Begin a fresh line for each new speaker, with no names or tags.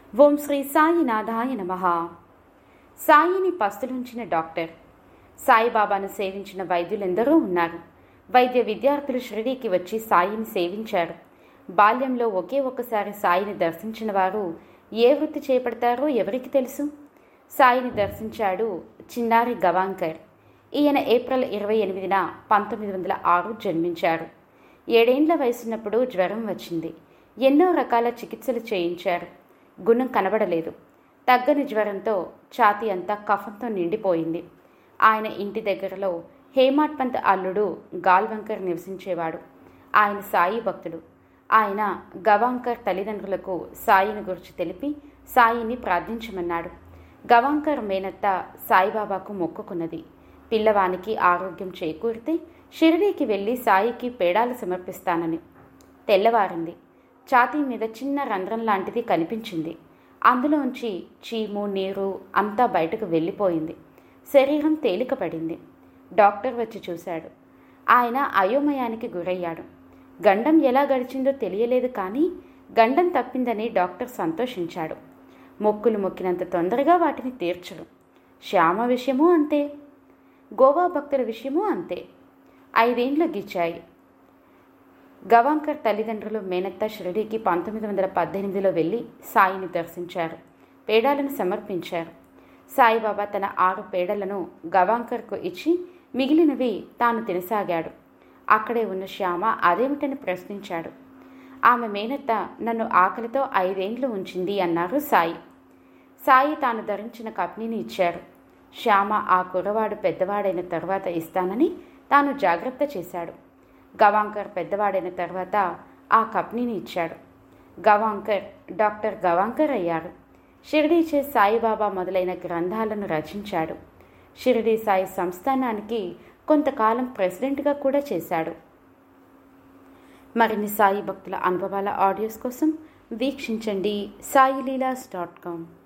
ఓం శ్రీ సాయినాథాయ నమ సాయిని పస్తులుంచిన డాక్టర్ సాయిబాబాను సేవించిన వైద్యులెందరో ఉన్నారు వైద్య విద్యార్థులు షిరిడీకి వచ్చి సాయిని సేవించారు బాల్యంలో ఒకే ఒక్కసారి సాయిని దర్శించిన వారు ఏ వృత్తి చేపడతారో ఎవరికి తెలుసు సాయిని దర్శించాడు చిన్నారి గవాంకర్ ఈయన ఏప్రిల్ ఇరవై ఎనిమిదిన పంతొమ్మిది వందల ఆరు జన్మించారు ఏడేండ్ల వయసున్నప్పుడు జ్వరం వచ్చింది ఎన్నో రకాల చికిత్సలు చేయించారు గుణం కనబడలేదు తగ్గని జ్వరంతో ఛాతీ అంతా కఫంతో నిండిపోయింది ఆయన ఇంటి దగ్గరలో హేమాడ్ పంత్ అల్లుడు గాల్వంకర్ నివసించేవాడు ఆయన సాయి భక్తుడు ఆయన గవాంకర్ తల్లిదండ్రులకు సాయిని గురించి తెలిపి సాయిని ప్రార్థించమన్నాడు గవాంకర్ మేనత్త సాయిబాబాకు మొక్కుకున్నది పిల్లవానికి ఆరోగ్యం చేకూరితే షిరిడీకి వెళ్ళి సాయికి పేడాలు సమర్పిస్తానని తెల్లవారింది ఛాతీ మీద చిన్న రంధ్రం లాంటిది కనిపించింది అందులోంచి చీము నీరు అంతా బయటకు వెళ్ళిపోయింది శరీరం తేలికపడింది డాక్టర్ వచ్చి చూశాడు ఆయన అయోమయానికి గురయ్యాడు గండం ఎలా గడిచిందో తెలియలేదు కానీ గండం తప్పిందని డాక్టర్ సంతోషించాడు మొక్కులు మొక్కినంత తొందరగా వాటిని తీర్చరు శ్యామ విషయమూ అంతే గోవా భక్తుల విషయమూ అంతే ఐదేండ్లు గిచ్చాయి గవాంకర్ తల్లిదండ్రులు మేనత్త షిరిడీకి పంతొమ్మిది వందల పద్దెనిమిదిలో వెళ్ళి సాయిని దర్శించారు పేడాలను సమర్పించారు సాయిబాబా తన ఆరు పేడలను గవాంకర్కు ఇచ్చి మిగిలినవి తాను తినసాగాడు అక్కడే ఉన్న శ్యామ అదేమిటని ప్రశ్నించాడు ఆమె మేనత్త నన్ను ఆకలితో ఐదేండ్లు ఉంచింది అన్నారు సాయి సాయి తాను ధరించిన కప్నీని ఇచ్చారు శ్యామ ఆ కుర్రవాడు పెద్దవాడైన తర్వాత ఇస్తానని తాను జాగ్రత్త చేశాడు గవాంకర్ పెద్దవాడైన తర్వాత ఆ కప్నీని ఇచ్చాడు గవాంకర్ డాక్టర్ గవాంకర్ అయ్యారు షిరిడీచే సాయిబాబా మొదలైన గ్రంథాలను రచించాడు షిరిడీ సాయి సంస్థానానికి కొంతకాలం ప్రెసిడెంట్గా కూడా చేశాడు మరిన్ని సాయి భక్తుల అనుభవాల ఆడియోస్ కోసం వీక్షించండి సాయిలీలాస్ డాట్ కామ్